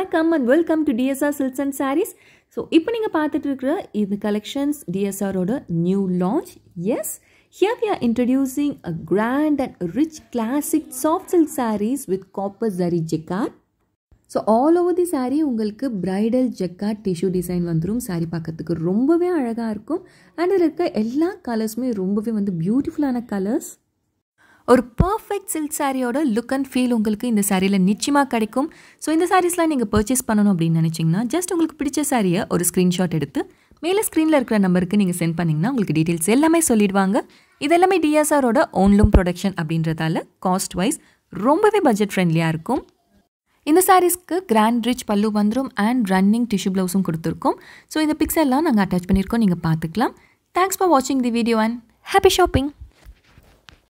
வணக்கம் and welcome to TSR silks and sarees so இப்போ நீங்கள் பார்த்துட்டு இருக்கிற இது கலெக்ஷன்ஸ் டிஎஸ்ஆரோட new launch yes here we are introducing a grand and rich classic soft silk sarees with copper zari jacquard so all over the saree உங்களுக்கு bridal jacquard tissue design வந்துடும் saree பார்க்கறதுக்கு ரொம்பவே அழகாக இருக்கும் அண்ட் அதில் இருக்க எல்லா கலர்ஸுமே ரொம்பவே வந்து பியூட்டிஃபுல்லான கலர்ஸ் ஒரு பர்ஃபெக்ட் சில்க் சாரியோட லுக் அண்ட் ஃபீல் உங்களுக்கு இந்த சாரியில் நிச்சயமாக கிடைக்கும் ஸோ இந்த சாரீஸ்லாம் நீங்கள் பர்ச்சேஸ் பண்ணணும் அப்படின்னு நினச்சிங்கன்னா ஜஸ்ட் உங்களுக்கு பிடிச்ச சாரியை ஒரு ஸ்க்ரீன்ஷாட் எடுத்து மேலே ஸ்க்ரீனில் இருக்கிற நம்பருக்கு நீங்கள் சென்ட் பண்ணிங்கன்னா உங்களுக்கு டீட்டெயில்ஸ் எல்லாமே சொல்லிடுவாங்க இது எல்லாமே டிஎஸ்ஆரோட ஓன்லூம் ப்ரொடக்ஷன் அப்படின்றதால காஸ்ட் வைஸ் ரொம்பவே பட்ஜெட் ஃப்ரெண்ட்லியாக இருக்கும் இந்த சாரீஸ்க்கு கிராண்ட் ரிச் பல்லு வந்துடும் அண்ட் ரன்னிங் டிஷ்யூ ப்ளவுஸும் கொடுத்துருக்கோம் ஸோ இந்த பிக்ஸ் எல்லாம் நாங்கள் அட்டாச் பண்ணியிருக்கோம் நீங்கள் பார்த்துக்கலாம் தேங்க்ஸ் ஃபார் வாட்சிங் the video and happy shopping